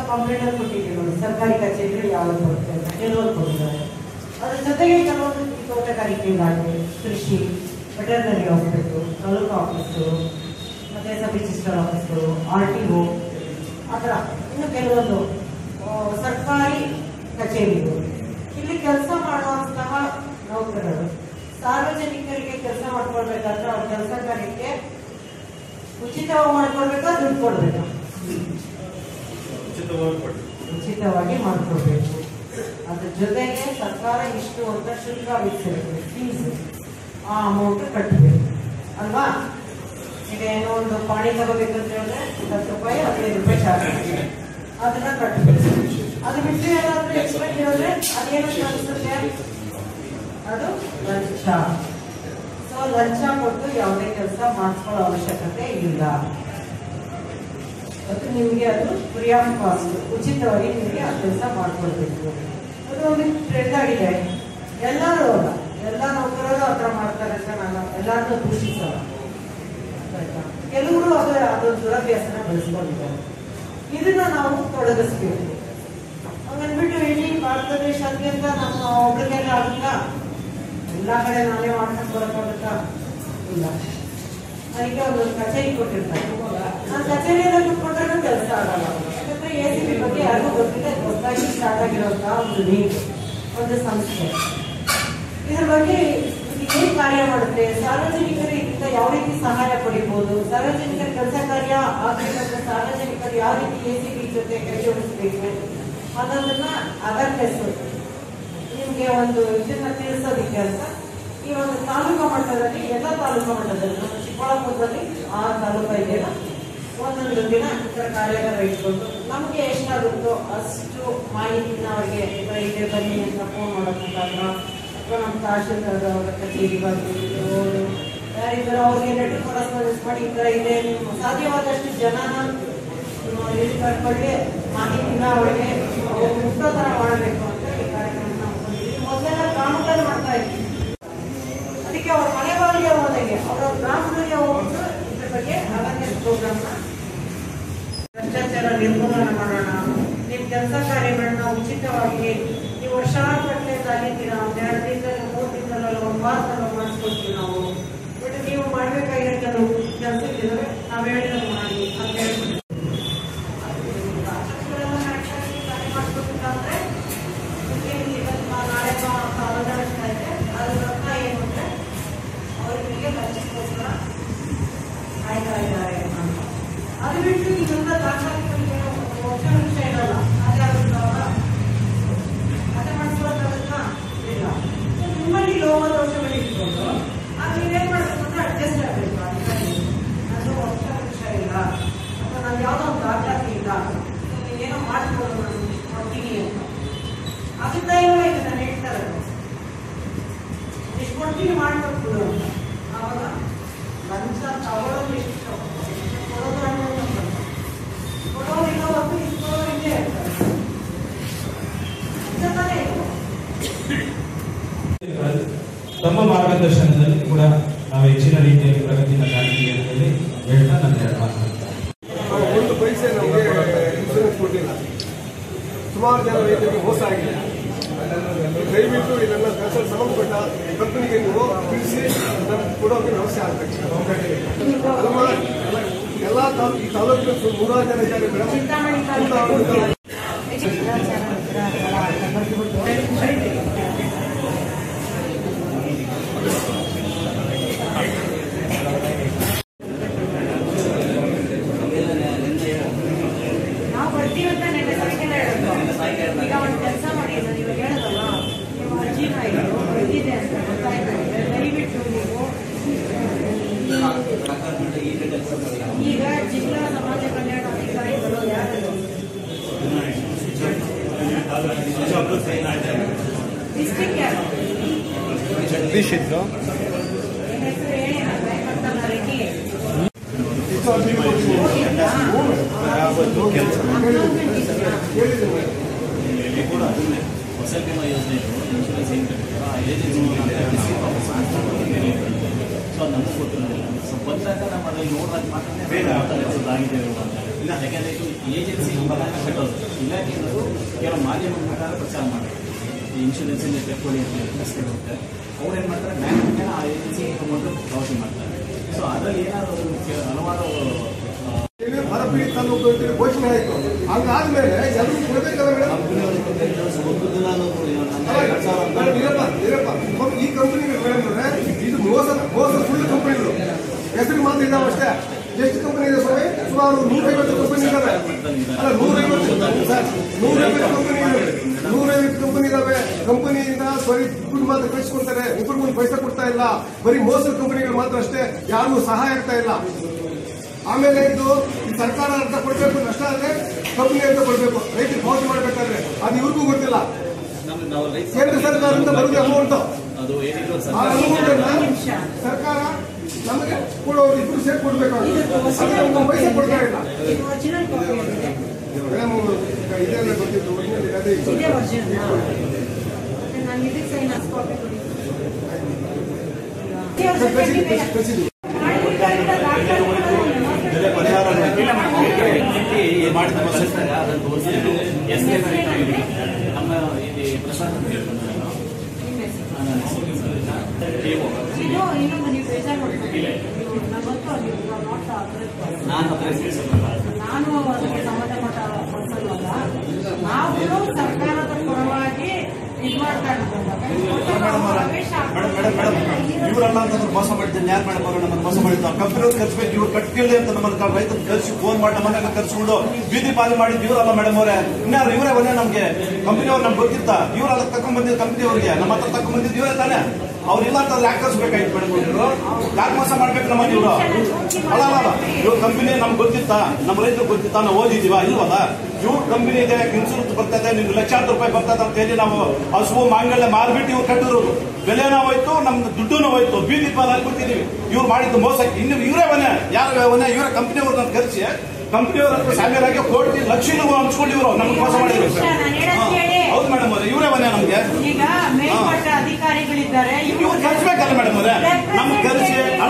Complaint ಕೊಟ್ಟಿದ್ದೀವಿ ನೋಡಿ ಸರ್ಕಾರಿ ಕಚೇರಿಗಳು ಯಾವ್ದು ಬರುತ್ತೆ ಅಂತ ಕೆಲವರು ಕೊಟ್ಟಿದ್ದಾರೆ ಅದ್ರ ಜೊತೆಗೆ ಕೆಲವೊಂದು ಈ ತೋಟಗಾರಿಕೆ ಇಲಾಖೆ ಕೃಷಿ ವೆಟರ್ನರಿ ಹಾಸ್ಪಿಟ್ಲು ತಾಲೂಕು ಆಫೀಸು ಮತ್ತೆ sub register office R T O ಆ ಥರ ಇನ್ನು ಕೆಲವೊಂದು ಆ, ಸರ್ಕಾರಿ ಕಚೇರಿಗಳು ಇಲ್ಲಿ ಕೆಲಸ ಮಾಡುವಂತಹ ನೌಕರರು ಸಾರ್ವಜನಿಕರಿಗೆ ಕೆಲಸ ಮಾಡ್ಕೊಳ್ಬೇಕಾದ್ರೆ ಅವ್ರ ಕೆಲಸ ಕಾರ್ಯಕ್ಕೆ ಉಚಿತವಾಗಿ ಮಾಡ್ಕೊಳ್ಬೇಕಾ ದುಡ್ಡು ಕೊಡ್ಬೇಕಾ ಉಚಿತವಾಗಿ ಮಾಡ್ಕೊಡ್ಬೇಕು ಅದ್ರ ಜೊತೆಗೆ ಸರ್ಕಾರ ಇಷ್ಟು ಅಂತ ಶುಲ್ಕ ವಿಧಿಸಿರುತ್ತೆ ಫೀಸ್ ಆ ಅಮೌಂಟ್ ಕಟ್ಟಬೇಕು ಅಲ್ವಾ ಈಗ ಏನೋ ಒಂದು ಪಾಣಿ ತಗೋಬೇಕಂತ ಹೇಳಿದ್ರೆ ಹತ್ತು ರೂಪಾಯಿ ಹದಿನೈದು ರೂಪಾಯಿ ಚಾರ್ಜ್ ಅದನ್ನ ಕಟ್ಟಬೇಕು ಅದು ಬಿಟ್ಟು ಏನಾದ್ರೂ ಎಕ್ಸ್ಟ್ರಾ ಇರೋದ್ರೆ ಅದೇನು ಅನಿಸುತ್ತೆ ಅದು ಲಂಚ ಸೊ ಲಂಚ ಕೊಟ್ಟು ಯಾವುದೇ ಕೆಲಸ ಮಾಡಿಸ್ಕೊಳ್ಳೋ ಅವಶ್ಯಕತೆ ಇಲ್ಲ ಮತ್ತು ನಿಮಗೆ ಅದು ಫ್ರೀ ಆಫ್ ಕಾಸ್ಟ್ ಉಚಿತವಾಗಿ ನಿಮಗೆ ಆ ಕೆಲಸ ಮಾಡ್ಕೊಳ್ಬೇಕು ಅದು ಒಂದು ಟ್ರೆಂಡ್ ಆಗಿದೆ ಎಲ್ಲರೂ ಅಲ್ಲ ಎಲ್ಲ ನೌಕರರು ಆ ಥರ ಮಾಡ್ತಾರೆ ಅಂತ ನಾನು ಎಲ್ಲರನ್ನೂ ದೂಷಿಸಲ್ಲ ಆಯ್ತಾ? ಕೆಲವರು ಅದು ಅದೊಂದು ದುರಭ್ಯಾಸನ ಬೆಳೆಸ್ಕೊಂಡಿದ್ದಾರೆ ಇದನ್ನ ನಾವು ತೊಡಗಿಸ್ಬೇಕು ಹಂಗನ್ಬಿಟ್ಟು ಇಡೀ ಭಾರತ ದೇಶಾದ್ಯಂತ ನಮ್ಮ ಒಬ್ರಿಗೆ ಆಗುತ್ತಾ ಎಲ್ಲ ಕಡೆ ನಾನೇ ಮಾಡ್ಕೊಂಡು ಬರೋಕ್ಕಾಗುತ್ತಾ ಇಲ್ಲ ಅದಕ್ಕೆ ಒಂದು ಕಚೇರಿ ಕೊಟ್ಟಿರ್ತಾರೆ ಆ ಕಚೇರಿಯಲ್ಲ ಕುತ್ಕೊಂಡ್ರೆ ಕೆಲಸ ಆಗಲ್ಲ ಯಾಕಂದ್ರೆ ಎ ಸಿ ಬಿ ಬಗ್ಗೆ ಯಾರಿಗೂ ಗೊತ್ತಿಲ್ಲ ಹೊಸದಾಗಿ ಸ್ಟಾರ್ಟ್ ಆಗಿರುವಂತಹ ಒಂದು ನೀರು ಒಂದು ಸಂಸ್ಥೆ ಇದ್ರ ಬಗ್ಗೆ ಇದು ಏನ್ ಕಾರ್ಯ ಮಾಡುತ್ತೆ ಸಾರ್ವಜನಿಕರು ಇದರಿಂದ ಯಾವ ರೀತಿ ಸಹಾಯ ಪಡಿಬಹುದು ಸಾರ್ವಜನಿಕರ ಕೆಲಸ ಕಾರ್ಯ ಆಗ್ಬೇಕಂದ್ರೆ ಸಾರ್ವಜನಿಕರು ಯಾವ ರೀತಿ ಎ ಸಿ ಬಿ ಜೊತೆ ಕೈ ಜೋಡಿಸ್ಬೇಕು ಅನ್ನೋದನ್ನ ಅವೇರ್ನೆಸ್ ನಿಮ್ಗೆ ಒಂದು ಇದನ್ನ ತಿಳಿಸೋದಿಕ್ಕೆ ಅಂತ ಈ ಒಂದು ತಾಲೂಕು ಮಟ್ಟದಲ್ಲಿ ಎಲ್ಲ ತಾಲೂಕು ಮಟ್ಟದಲ್ಲಿ ನಮ್ಮ ಚಿಕ್ಕಬಳ್ಳಾಪುರದಲ್ಲಿ ಆ ತಾಲೂಕು ಇದೆಯಲ್ಲ ಒಂದೊಂದು ದಿನ ಈ ಥರ ಕಾರ್ಯಾಗಾರ ಇಟ್ಕೊಂಡು ನಮಗೆ ಎಷ್ಟಾಗುತ್ತೋ ಅಷ್ಟು ಮಾಹಿತಿನ ಅವರಿಗೆ ಈ ಥರ ಇದೆ ಬನ್ನಿ ಅಂತ ಫೋನ್ ಮಾಡೋದು ಮುಖಾಂತರ ಅಥವಾ ನಮ್ಮ ತಹಶೀಲ್ದಾರ್ ಅವರ ಕಚೇರಿ ಬಂದು ಯಾರಿದ್ದಾರೆ ಅವ್ರಿಗೆ ಲೆಟರ್ ಕರೆಸ್ಪಾಂಡೆನ್ಸ್ ಮಾಡಿ ಈ ಥರ ಇದೆ ನೀವು ಸಾಧ್ಯವಾದಷ್ಟು ಜನನ ಇಲ್ಲಿ ಕರ್ಕೊಳ್ಳಿ ಮಾಹಿತಿನ ಅವರಿಗೆ ಅವ್ರು ಮುಟ್ಟೋ ಥರ ಮಾಡಬೇಕು ಅಂತ ಈ ಕಾರ್ಯಕ್ರಮ ನಾವು ಕೊಂಡಿದ್ದೀವಿ ಮೊದಲೆಲ್ಲ ಗ್ರಾಮದಲ್ಲಿ ಮಾಡ್ತಾ ಇದ್ವಿ ಅದಕ್ಕೆ ಅವ್ರ ಮನೆ ಬಾಗಿಲಿಗೆ ಹೋದಂಗೆ ಅವರ ಗ್ರಾಮಗಳಿಗೆ ಹೋಗ್ಬಿಟ್ಟು ಇದ್ರ ಬಗ್ಗೆ ಅವೇರ್ನೆಸ್ ಪ್ರೋಗ್ರಾಮ್ನ ಭ್ರಷ್ಟಾಚಾರ ನಿರ್ಮೂಲನೆ ಮಾಡೋಣ ನಿಮ್ಮ ಕೆಲಸ ಕಾರ್ಯಗಳನ್ನ ಉಚಿತವಾಗಿ ನೀವು ವರ್ಷಾನುಗಟ್ಟಲೆ ಕಲಿತೀರಾ ಒಂದು ಎರಡು ದಿನದಲ್ಲಿ ಮೂರು ದಿನದಲ್ಲಿ ಒಂದು ವಾರದಲ್ಲಿ ಮಾಡಿಸ್ಕೊಡ್ತೀವಿ ನಾವು ಬಟ್ ನೀವು ಮಾಡಬೇಕಾಗಿರೋ ಕೆಲವು ಕೆಲಸಗಳಿದ್ದಾವೆ ನಾವು ಹೇಳಿದ್ರೆ ಮಾಡಿ ಅಂತ ಹೇಳ್ಬಿಟ್ಟು ರಾಜಕೀಯಗಳೆಲ್ಲ ಕರೆಕ್ಟಾಗಿ ಕಾರ್ಯ ಮಾಡ್ಕೊಬೇಕಂದ್ರೆ ನಿಮ್ಗೆ ಇವತ್ತು ನಾ- ನಾಳೆ ಕಾಲ ನಡೆಸ್ತಾ ಇದ್ದೆ ಅದ್ರ ಅರ್ಥ ಏನು ಅಂದ್ರೆ ಅವರಿಗೆ ಲಂಚಕ್ಕೋಸ್ಕರ ಕಾಯ್ತಾ ಇದ್ದಾರೆ ಅಂತ ಅದು ಬಿಟ್ಟು ಇದೆಲ್ಲ ದಾಖಲಾತಿಗಳಿಗೆ ವರ್ಷ ವಿಷಯ ಇರಲ್ಲ ಅದೇ ಆಗುತ್ತಲ್ಲ ಅದೇ ಮಾಡಿಸ್ಕೊಳ್ಳೋಕ್ಕಾಗುತ್ತಾ ಇಲ್ಲ So, ನಿಮ್ಮಲ್ಲಿ ಲೋಹ ದೋಷಗಳು ಇಟ್ಕೊಂಡು ಅದು ನೀವೇನ್ ಮಾಡಬೇಕು ಅಂದ್ರೆ ಅಡ್ಜಸ್ಟ್ ಆಗಬೇಕು ಅದು ವರ್ಷ ವಿಷಯ ಇಲ್ಲ ಅಥವಾ ನಾನು ಯಾವುದೋ ಒಂದು ದಾಖಲಾತಿ ಇಲ್ಲ So, ನೀವೇನೋ ಮಾಡ್ಬೋದು ನಾನು ಇಷ್ಟು ಕೊಡ್ತೀನಿ ಅಂತ ಅಭಿಪ್ರಾಯವೇ ಇದೆ ನಾನು ಹೇಳ್ತಾ ಇರೋದು ಇಷ್ಟು ಕೊಡ್ತೀನಿ ಮಾಡ್ಕೊಟ್ಬಿಡು ಅಂತ ಆವಾಗ ಲಂಚ ತಗೊಳ್ಳೋದು ಎಷ್ಟು ಕೊಡೋದು ಅನ್ನೋದು ಕೊಡೋರು ಇರೋವರೆಗೂ ಇಸ್ಕೊಳ್ಳೋರು ಇಲ್ಲೇ ಇರ್ತಾರೆ ಲಂಚ ತಾನೇ ಇದು ತಮ್ಮ ಮಾರ್ಗದರ್ಶನದಲ್ಲಿ ಕೂಡ ನಾವು ಹೆಚ್ಚಿನ ರೀತಿಯಲ್ಲಿ ಪ್ರಗತಿಯನ್ನು ಕಾಣ್ತೀವಿ ಅಂತ ಹೇಳಿ ಹೇಳ್ತಾ ನನ್ನ ಎರಡು ಮಾತನಾಡ್ತಾರೆ ಒಂದು ಪೈಸೆ ನಮಗೆ ಇನ್ಸೂರೆನ್ಸ್ ಕೊಟ್ಟಿಲ್ಲ ಸುಮಾರು ಜನ ರೈತರಿಗೆ ಮೋಸ ಆಗಿದೆ ದಯವಿಟ್ಟು ಇದನ್ನ ಕೆಲಸ ಸಂಬಂಧಪಟ್ಟ ಕಂಪನಿಗೆ ನೀವು ತಿಳಿಸಿ ನಮ್ಗೆ ಕೊಡೋಕೆ ವ್ಯವಸ್ಥೆ ಆಗಬೇಕು ಅಲ್ಲಮ್ಮ ಎಲ್ಲ ತಾಲೂ ಈ ತಾಲೂಕಿನ ಸು- ನೂರಾರು ಜನ ಇದ್ದಾರೆ ಮೇಡಮ್ ಚಿಂತಾಮಣಿ ತಾಲೂಕು ನಾವು ಬರ್ತೀವಿ ಅಂತ ನೆನ್ನೆ ಸಾಯಂಕಾಲ ಹೇಳಿದ್ರು ಈಗ ಒಂದು ಕೆಲಸ ಮಾಡಿ ನಾನು ಇವಾಗ ಹೇಳೋದಲ್ಲ ನೀವು ಅರ್ಜಿನ ಇದು ಬರ್ತಿದೆ ಅಂತ ಗೊತ್ತಾಯ್ತು ದಯವಿಟ್ಟು ನೀವು ಈಗ ಜಿಲ್ಲಾ ಸಮಾಜ ಕಲ್ಯಾಣ ಅಧಿಕಾರಿಗಳು ಯಾರು ಡಿಸ್ಟ್ರಿಕ್ಟ್ ಯಾರು ಜಗದೀಶ್ ಇದ್ರು ನಿಮ್ಮ ಹೆಸರು ಹೇಳಿ ನಾನು ವೆಂಕಟರಮಣ ರೆಡ್ಡಿ ಇಲ್ಲಿ ಕೂಡ ಅದನ್ನೇ ಫಸಲ್ ಬಿಮಾ ಯೋಜನೆ ಇನ್ಶೂರೆನ್ಸ್ ಏನು ಕಟ್ಟಿದ್ರು ಆ ಏಜೆನ್ಸಿ ಸೊ ಅದು ನಮಗೆ ಗೊತ್ತಿರೋದಿಲ್ಲ ಸೊ ಬಂದಾಗ ನಾವು ಅದನ್ನು ನೋಡಿದಾಗ ಮಾತ್ರ ಬೇರೆ ಆಗಿದೆ ಅಂತ ಇಲ್ಲ ಯಾಕಂದ್ರೆ ಇದು ಏಜೆನ್ಸಿ ಮೂಲಕ ಕಟ್ಟೋದು ಇಲಾಖೆ ಅನ್ನೋದು ಕೆಲವು ಮಾಧ್ಯಮ ಪ್ರಕಾರ ಪ್ರಚಾರ ಮಾಡ್ತಾರೆ ಈ ಇನ್ಶೂರೆನ್ಸ್ ಕಟ್ಕೊಳ್ಳಿ ಅಂತ ಹೇಳಿ ರಸ್ತೆ ಹೋಗ್ತಾರೆ ಅವ್ರು ಏನು ಮಾಡ್ತಾರೆ ಬ್ಯಾಂಕ್ ಮುಖೇನ ಆ ಏಜೆನ್ಸಿ ತಗೊಂಡು ಪಾವತಿ ಮಾಡ್ತಾರೆ ಸೊ ಅದರಲ್ಲಿ ಏನಾದ್ರು ಒಂದು ಕೆಲ- ಹಲವಾರು ಆ, ಬರಪೀಡಿ ತಾಲೂಕು ಅಂತೇಳಿ ಘೋಷಣೆ ಆಯಿತು ಹಂಗಾದ್ಮೇಲೆ ಎಲ್ಲರೂ ಕೊಡಬೇಕಲ್ಲ ಮೇಡಮ್ ಮೇಡಮ್, ಇರಪ್ಪ ಇರಪ್ಪ ಮೊದ್ಲು ಈ ಕಂಪನಿ ಮೇಡಮ್ ಅವ್ರೆ, ಇದು ಮೋಸ ಮೋಸ ಸುಳ್ಳು ಕಂಪನಿಗಳು ಹೆಸರು ಮಾತ್ರ ಇದಾವೆ ಅಷ್ಟೇ ಎಷ್ಟು ಕಂಪನಿ ಇದೆ ಸ್ವಾಮಿ ಸುಮಾರು ನೂರೈವತ್ತು ಕಂಪನಿ ಇದಾವೆ ಅಲ್ಲ ನೂರೈವತ್ತು ಸರ್, ನೂರೈವತ್ತು ಕಂಪನಿ ಇದಾವೆ ನೂರೈವತ್ತು ಕಂಪನಿ ಇದಾವೆ ಕಂಪನಿಯಿಂದ ಬರೀ ದುಡ್ಡು ಮಾತ್ರ ಕಳಿಸ್ಕೊಡ್ತಾರೆ ಒಬ್ಬರಿಗೊಂದು ಪೈಸೆ ಕೊಡ್ತಾ ಇಲ್ಲ ಬರೀ ಮೋಸದ ಕಂಪನಿಗಳು ಮಾತ್ರ ಅಷ್ಟೇ ಯಾರಿಗೂ ಸಹಾಯ ಆಗ್ತಾ ಇಲ್ಲ ಆಮೇಲೆ ಇದು ಈ ಸರ್ಕಾರ ಅಂತ ಕೊಡ್ಬೇಕು ನಷ್ಟ ಆದ್ರೆ ಕಂಪನಿ ಅಂತ ಕೊಡ್ಬೇಕು ರೈತರಿಗೆ ಪಾವತಿ ಮಾಡ್ಬೇಕಾದ್ರೆ ಅದು ಇವ್ರಿಗೂ ಗೊತ್ತಿಲ್ಲ ನಮ್ಗೆ ನಾವು ರೈತ ಕೇಂದ್ರ ಸರ್ಕಾರದಿಂದ ಬರುತ್ತೆ ಅಮೌಂಟ್ ಅದು ಏನಿದ್ರು ಆ ಸರ್ಕಾರ ಅಮೌಂಟ್ ಸರ್ಕಾರ ನಮಗೆ ಕೊಡೋರು ಇಬ್ರು ಸೇರಿ ಕೊಡ್ಬೇಕು ಅದಕ್ಕೆ ಒಂದು ಪೈಸೆ ಕೊಡ್ತಾ ಇಲ್ಲ ಇದು ಒರಿಜಿನಲ್ ಕಾಪಿ ಇದೆ ಮೇಡಮ್ ಇದೆಲ್ಲ ಗೊತ್ತಿತ್ತು original ಅದೇ ಇತ್ತು. ಇದೇ ಒರಿಜಿನಲ್ ನಾನು ಇದಕ್ಕೆ ಸೈನ್ ಹಾಕಿ ಕಾಪಿ ಕೊಡಿ ಸರ್, ಕಳ್ಸಿದ್ದು, ಕಳ್ಸಿ- ಕಳ್ಸಿದ್ದು. ಪರಿಹಾರ ಇಲ್ಲ ಮೇಡಮ್ ಈ ಮಾಡಿದ ಬಸ್ಸಾಗ ಅದನ್ನು ತೋರಿಸಿದ್ರು ಎಸ್ ಎ ನಮ್ಮ ಇಲ್ಲಿ ಪ್ರಶಾಂತ್ ಅಂತ ಹೇಳ್ಕೊಂಡು ನಾನು ಆ, ನನ್ನ ಹೆಸರು ಸರ್ ಕೇವೋ. ಇದು ಇನ್ನೊಂದು ನೀವು ಬೇಜಾರು ಮಾಡ್ಕೊಳ್ಳಿ ನಾನು ಗೊತ್ತು ನೀವು ನಾಟ್ ಅಪ್ರೆಸ್ ನಾನು ಹತ್ರ ಹೆಸರು ನಾನು ಅದಕ್ಕೆ ಸಂಬಂಧಪಟ್ಟ ಪರ್ಸನ್ ಅಲ್ಲ ನಾವು ಸರ್ಕಾರದ ಪರವಾಗಿ ಇದು ಮಾಡ್ತಾ ಮೇಡಮ್ ಮೇಡಮ್ ಮೇಡಮ್ ಇವರಲ್ಲ ಅಂತಂದ್ರೆ ಮೋಸ ಮಾಡಿದ್ದೇನೆ ಯಾರು ಮೇಡಮ್ ಅವರು ನಮ್ಮನ್ನು ಮೋಸ ಮಾಡಿದ್ದು ಕಂಪನಿ ಅವ್ರು ಕರ್ಸ್ಬೇಕು ಇವ್ರು ಕಟ್ಕಿಲ್ಲ ಅಂತ ನಮ್ಮನ್ನ ರೈತರು ಕರ್ಸಿ ಫೋನ್ ಮಾಡಿ ನಮ್ಮನ್ನ ಕರ್ಸ್ಕೊಂಡು ಬೀದಿ ಪಾಲಿ ಮಾಡಿದ್ದು ಇವರಲ್ಲ ಮೇಡಮ್ ಅವರೇ ಇನ್ಯಾರು ಇವರೇ ಒಂದೇ ನಮ್ಗೆ ಕಂಪನಿ ಅವ್ರು ನಮ್ಗೆ ಗೊತ್ತಿತ್ತ ಇವ್ರು ಅದಕ್ಕೆ ತಕೊಂಡ್ ಬಂದಿದ್ದು ಕಂಪನಿ ಅವ್ರಿಗೆ ನಮ್ಮ ಹತ್ರ ತಕೊಂಡ್ ಬಂದಿದ್ದು ಇವರೇ ತಾನೆ ಅವ್ರು ಇಲ್ಲ ಅಂತಂದ್ರೆ ಯಾಕೆ ಕರ್ಸ್ಬೇಕಾಯ್ತು ಮೇಡಮ್ ಇವರು ಯಾಕೆ ಮೋಸ ಮಾಡ್ಬೇಕು ನಮ್ಮನ್ನ ಇವರು ಅಲ್ಲ ಅಲ್ಲ ಅಲ್ಲ ಇವ್ರ ಕಂಪನಿ ನಮ್ಗೆ ಗೊತ್ತಿತ್ತಾ ನಮ್ಮ ರೈತರು ಗೊತ್ತಿತ್ತಾ ನಾವು ಓದಿದೀವ ಇಲ್ವಲ್ಲ ಇವ್ರ ಕಂಪನಿ ಇದೆ ಇನ್ಸೂರೆನ್ಸ್ ಬರ್ತದೆ ನಿಮ್ಗೆ ಲಕ್ಷಾಂತರ ರೂಪಾಯಿ ಬರ್ತದೆ ಅಂತ ಹೇಳಿ ನಾವು ಹಸುವು ಮಾಂಗಲ್ಯ ಮಾರ್ಬಿಟ್ಟು ಇವ್ರು ಕಟ್ಟಿರೋದು ಬೆಲೆನೂ ಹೋಯ್ತು ನಮ್ದು ದುಡ್ಡು ಹೋಯ್ತು ಬೀದಿ ಪಾಲ್ ಹಾಕ್ಬಿಟ್ಟಿದೀವಿ ಇವ್ರು ಮಾಡಿದ್ದು ಮೋಸಕ್ಕೆ ಇನ್ನು ಇವರೇ ಮನೆ ಯಾರ ಮನೆ ಇವರೇ ಕಂಪನಿ ಅವ್ರನ್ನ ಕರೆಸಿ ಕಂಪನಿಯವ್ರ ಹತ್ರ ಸಾಗರಾಗಿ ಕೋಟಿ ಲಕ್ಷ ಹಂಚ್ಕೊಂಡು ಇವರು ನಮ್ಗೆ ಮೋಸ ಮಾಡಿದ್ರು ನಾನು ಹೇಳೋದು ಕೇಳಿ. ಹೌದು ಮೇಡಮ್ ಅವ್ರೆ ಇವರೇ ಮನೆ ನಮ್ಗೆ ಈಗ ಮೇಲ್ಪಟ್ಟ ಅಧಿಕಾರಿಗಳಿದ್ದಾರೆ ಇವ್ರು ಕರ್ಸ್ಬೇಕಲ್ಲ ಮೇಡಮ್ ಅವರೇ ನಮ್ಗೆ ಕರೆಸಿ